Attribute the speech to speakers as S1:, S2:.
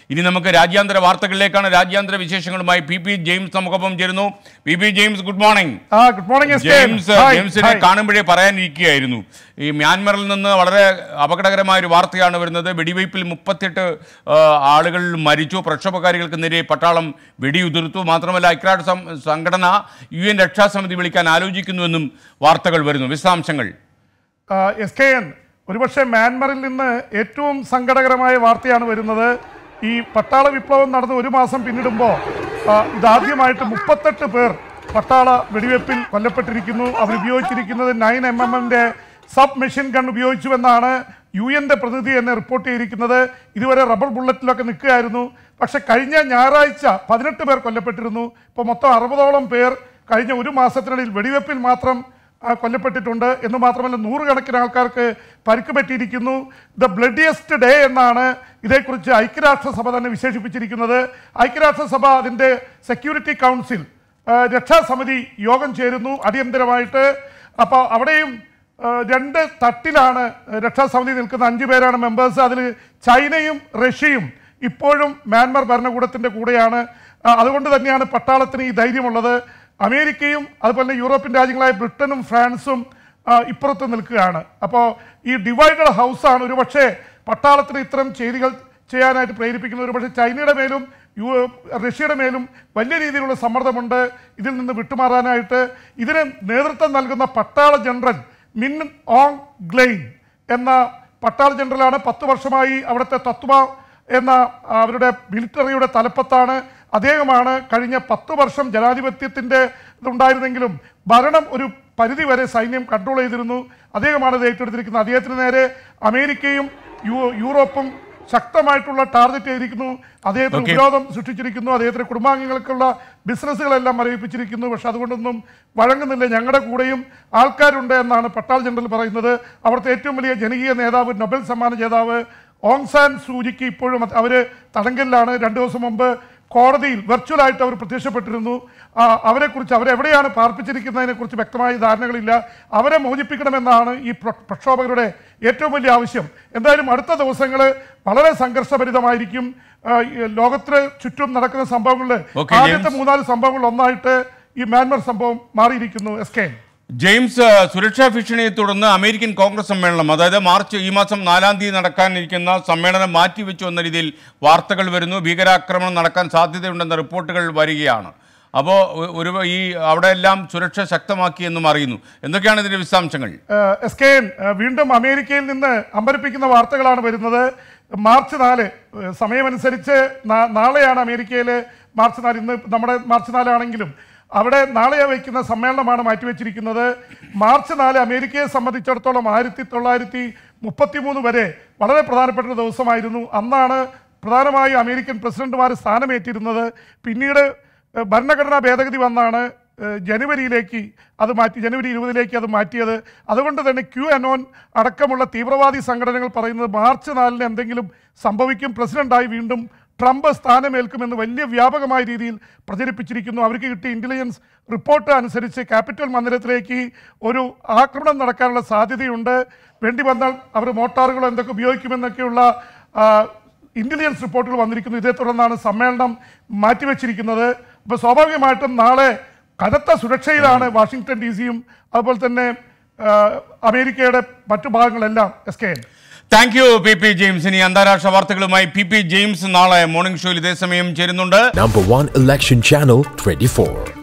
S1: ഇനി നമുക്ക് രാജ്യാന്തര വാർത്തകളിലേക്കാണ് രാജ്യാന്തര വിശേഷങ്ങളുമായി പി പി ജെയിംസ് നമുക്കൊപ്പം ചേരുന്നു P P James good morning
S2: ആ good morning S K.
S1: James
S2: hi,
S1: ജെയിംസിനെ
S2: ഹായ്.
S1: കാണുമ്പോഴേ പറയാനിരിക്കുകയായിരുന്നു ഈ മ്യാൻമറിൽ നിന്ന് വളരെ അപകടകരമായ ഒരു വാർത്തയാണ് വരുന്നത് വെടിവയ്പിൽ മുപ്പത്തെട്ട് ആ, ആളുകൾ മരിച്ചു പ്രക്ഷോഭകാരികൾക്ക് നേരെ പട്ടാളം വെടിയുതിർത്തു മാത്രമല്ല ഐക്യരാഷ്ട്ര സം- സംഘടന യു എൻ രക്ഷാസമിതി വിളിക്കാൻ ആലോചിക്കുന്നുവെന്നും വാർത്തകൾ വരുന്നു വിശദാംശങ്ങൾ
S2: ആ, എസ് കെ എൻ ഒരുപക്ഷെ മ്യാൻമറിൽ നിന്ന് ഏറ്റവും സങ്കടകരമായ വാർത്തയാണ് വരുന്നത് ഈ പട്ടാള വിപ്ലവം നടന്ന് ഒരു മാസം പിന്നിടുമ്പോൾ ആ, ഇതാദ്യമായിട്ട് മുപ്പത്തെട്ട് പേർ പട്ടാള വെടിവെപ്പിൽ കൊല്ലപ്പെട്ടിരിക്കുന്നു അവർ ഉപയോഗിച്ചിരിക്കുന്നത് നയൻ എം എം എമ്മിൻ്റെ സബ് മെഷീൻ ഗൺ ഉപയോഗിച്ചുവെന്നാണ് യു എൻ്റെ പ്രതിനിധി എന്നെ റിപ്പോർട്ട് ചെയ്തിരിക്കുന്നത് ഇതുവരെ റബ്ബർ ബുള്ളറ്റിലൊക്കെ നിൽക്കുകയായിരുന്നു പക്ഷെ കഴിഞ്ഞ ഞായറാഴ്ച പതിനെട്ട് പേർ കൊല്ലപ്പെട്ടിരുന്നു ഇപ്പോൾ മൊത്തം അറുപതോളം പേർ കഴിഞ്ഞ ഒരു മാസത്തിനിടയിൽ വെടിവെപ്പിൽ മാത്രം ആ, കൊല്ലപ്പെട്ടിട്ടുണ്ട് എന്ന് മാത്രമല്ല നൂറുകണക്കിന് ആൾക്കാർക്ക് പരിക്ക് പറ്റിയിരിക്കുന്നു ദ ബ്ലഡിയസ്റ്റ് ഡേ എന്നാണ് ഇതേക്കുറിച്ച് ഐക്യരാഷ്ട്രസഭ തന്നെ വിശേഷിപ്പിച്ചിരിക്കുന്നത് ഐക്യരാഷ്ട്രസഭ അതിൻ്റെ സെക്യൂരിറ്റി കൗൺസിൽ ആ, രക്ഷാസമിതി യോഗം ചേരുന്നു അടിയന്തരമായിട്ട് അപ്പോൾ അവിടെയും ആ, രണ്ട് തട്ടിലാണ് രക്ഷാസമിതി നിൽക്കുന്ന അഞ്ചു പേരാണ് മെമ്പേഴ്സ് അതിൽ ചൈനയും റഷ്യയും ഇപ്പോഴും മ്യാൻമർ ഭരണകൂടത്തിൻ്റെ കൂടെയാണ് ആ, അതുകൊണ്ട് തന്നെയാണ് പട്ടാളത്തിന് ഈ ധൈര്യമുള്ളത് അമേരിക്കയും അതുപോലെ തന്നെ യൂറോപ്യൻ രാജ്യങ്ങളായ ബ്രിട്ടനും ഫ്രാൻസും ആ, ഇപ്പുറത്ത് നിൽക്കുകയാണ് അപ്പോൾ ഈ ഡിവൈഡഡ് ഹൗസാണ് ഒരു പക്ഷേ പട്ടാളത്തിന് ഇത്തരം ചെയ്തികൾ ചെയ്യാനായിട്ട് പ്രേരിപ്പിക്കുന്നത് ഒരു പക്ഷേ ചൈനയുടെ മേലും യു റഷ്യയുടെ മേലും വലിയ രീതിയിലുള്ള സമ്മർദ്ദമുണ്ട് ഇതിൽ നിന്ന് വിട്ടുമാറാനായിട്ട് ഇതിന് നേതൃത്വം നൽകുന്ന പട്ടാള ജനറൽ മിൻ ഓങ് ഗ്ലെയിൻ എന്ന പട്ടാള ജനറലാണ് പത്ത് വർഷമായി അവിടുത്തെ തത്വ എന്ന ആ, അവരുടെ മിലിറ്ററിയുടെ തലപ്പത്താണ് അദ്ദേഹമാണ് കഴിഞ്ഞ പത്ത് വർഷം ജനാധിപത്യത്തിൻ്റെ ഇതുണ്ടായിരുന്നെങ്കിലും ഭരണം ഒരു പരിധി വരെ സൈന്യം കൺട്രോൾ ചെയ്തിരുന്നു അദ്ദേഹമാണ് ഇത് ഏറ്റെടുത്തിരിക്കുന്നത് അദ്ദേഹത്തിന് നേരെ അമേരിക്കയും യു യൂറോപ്പും ശക്തമായിട്ടുള്ള ടാർഗറ്റ് ചെയ്തിരിക്കുന്നു അദ്ദേഹത്തിന്
S1: Okay.
S2: ഉപരോധം സൃഷ്ടിച്ചിരിക്കുന്നു അദ്ദേഹത്തിന്റെ കുടുംബാംഗങ്ങൾക്കുള്ള ബിസിനസ്സുകളെല്ലാം മരവിപ്പിച്ചിരിക്കുന്നു പക്ഷെ അതുകൊണ്ടൊന്നും വഴങ്ങുന്നില്ല ഞങ്ങളുടെ കൂടെയും ആൾക്കാരുണ്ട് എന്നാണ് പട്ടാൾ ജനറൽ പറയുന്നത് അവിടുത്തെ ഏറ്റവും വലിയ ജനകീയ നേതാവ് നൊബൽ സമ്മാന ജേതാവ് ഓങ് സാൻ സൂചിക്ക് ഇപ്പോഴും അവർ തടങ്കലിലാണ് രണ്ട് ദിവസം മുമ്പ് കോടതിയിൽ വെർച്വലായിട്ട് അവർ പ്രത്യക്ഷപ്പെട്ടിരുന്നു ആ, അവരെക്കുറിച്ച് അവരെവിടെയാണ് പാർപ്പിച്ചിരിക്കുന്നതിനെക്കുറിച്ച് വ്യക്തമായ ധാരണകളില്ല അവരെ മോചിപ്പിക്കണമെന്നാണ് ഈ പ്ര- പ്രക്ഷോഭകരുടെ ഏറ്റവും വലിയ ആവശ്യം എന്തായാലും അടുത്ത ദിവസങ്ങൾ വളരെ സംഘർഷഭരിതമായിരിക്കും ആ, ഈ ലോകത്തിന് ചുറ്റും നടക്കുന്ന സംഭവങ്ങളിൽ
S1: Okay,
S2: ആദ്യത്തെ
S1: ജെയിംസ്.
S2: മൂന്നാല് സംഭവങ്ങളിൽ ഒന്നായിട്ട് ഈ മ്യാൻമർ സംഭവം മാറിയിരിക്കുന്നു എസ് കെ
S1: ജെയിംസ് സുരക്ഷാ ഭീഷണിയെ തുടർന്ന് അമേരിക്കൻ കോൺഗ്രസ് സമ്മേളനം അതായത് മാർച്ച് ഈ മാസം നാലാം തീയതി നടക്കാനിരിക്കുന്ന സമ്മേളനം മാറ്റിവെച്ചു എന്ന രീതിയിൽ വാർത്തകൾ വരുന്നു ഭീകരാക്രമണം നടക്കാൻ സാധ്യതയുണ്ടെന്ന റിപ്പോർട്ടുകൾ വരികയാണ് അപ്പോൾ ഒരു ഈ അവിടെ എല്ലാം സുരക്ഷ ശക്തമാക്കി എന്നും അറിയുന്നു എന്തൊക്കെയാണ് ഇതിന്റെ വിശദാംശങ്ങൾ
S2: ഏഹ് എസ് കെ എൻ ഏഹ് വീണ്ടും അമേരിക്കയിൽ നിന്ന് അമ്പരിപ്പിക്കുന്ന വാർത്തകളാണ് വരുന്നത് മാർച്ച് നാല് ഏഹ് സമയമനുസരിച്ച് നാ- നാളെയാണ് അമേരിക്കയിൽ മാർച്ച് നാല് ഇന്ന് നമ്മുടെ മാർച്ച് നാലാണെങ്കിലും അവിടെ നാളെ വയ്ക്കുന്ന സമ്മേളനമാണ് മാറ്റിവെച്ചിരിക്കുന്നത് മാർച്ച് നാല് അമേരിക്കയെ സംബന്ധിച്ചിടത്തോളം ആയിരത്തി തൊള്ളായിരത്തി മുപ്പത്തി മൂന്ന് വരെ വളരെ പ്രധാനപ്പെട്ട ഒരു ദിവസമായിരുന്നു അന്നാണ് പ്രധാനമായും അമേരിക്കൻ പ്രസിഡന്റുമാർ സ്ഥാനമേറ്റിരുന്നത് പിന്നീട് ഏഹ് ഭരണഘടനാ ഭേദഗതി വന്നാണ് ഏഹ് ജനുവരിയിലേക്ക് അത് മാറ്റി ജനുവരി ഇരുപതിലേക്ക് അത് മാറ്റിയത് അതുകൊണ്ട് തന്നെ ക്യു അനോൻ അടക്കമുള്ള തീവ്രവാദി സംഘടനകൾ പറയുന്നത് മാർച്ച് നാലിന് എന്തെങ്കിലും സംഭവിക്കും പ്രസിഡന്റായി വീണ്ടും ട്രംപ് സ്ഥാനമേൽക്കുമെന്ന് വലിയ വ്യാപകമായ രീതിയിൽ പ്രചരിപ്പിച്ചിരിക്കുന്നു അവർക്ക് കിട്ടിയ ഇൻ്റലിജൻസ് റിപ്പോർട്ട് അനുസരിച്ച് ക്യാപിറ്റൽ മന്ദിരത്തിലേക്ക് ഒരു ആക്രമണം നടക്കാനുള്ള സാധ്യതയുണ്ട് വേണ്ടി വന്നാൽ അവർ മോട്ടാറുകളോ എന്തൊക്കെ ഉപയോഗിക്കുമെന്നൊക്കെയുള്ള ആ, ഇന്റലിജൻസ് റിപ്പോർട്ടുകൾ വന്നിരിക്കുന്നു ഇതേ തുടർന്നാണ് സമ്മേളനം മാറ്റിവെച്ചിരിക്കുന്നത് അപ്പോൾ സ്വാഭാവികമായിട്ടും നാളെ കനത്ത സുരക്ഷയിലാണ് വാഷിങ്ടൺ ഡി സിയും അതുപോലെ തന്നെ ആ, അമേരിക്കയുടെ മറ്റു ഭാഗങ്ങളെല്ലാം S K N
S1: thank you P P James ഇനി അന്താരാഷ്ട്ര വാർത്തകളുമായി പി പി ജെയിംസ് നാളെ മോർണിംഗ് ഷോയിൽ ഇതേ സമയം ചേരുന്നുണ്ട്
S3: Number one election channel 24.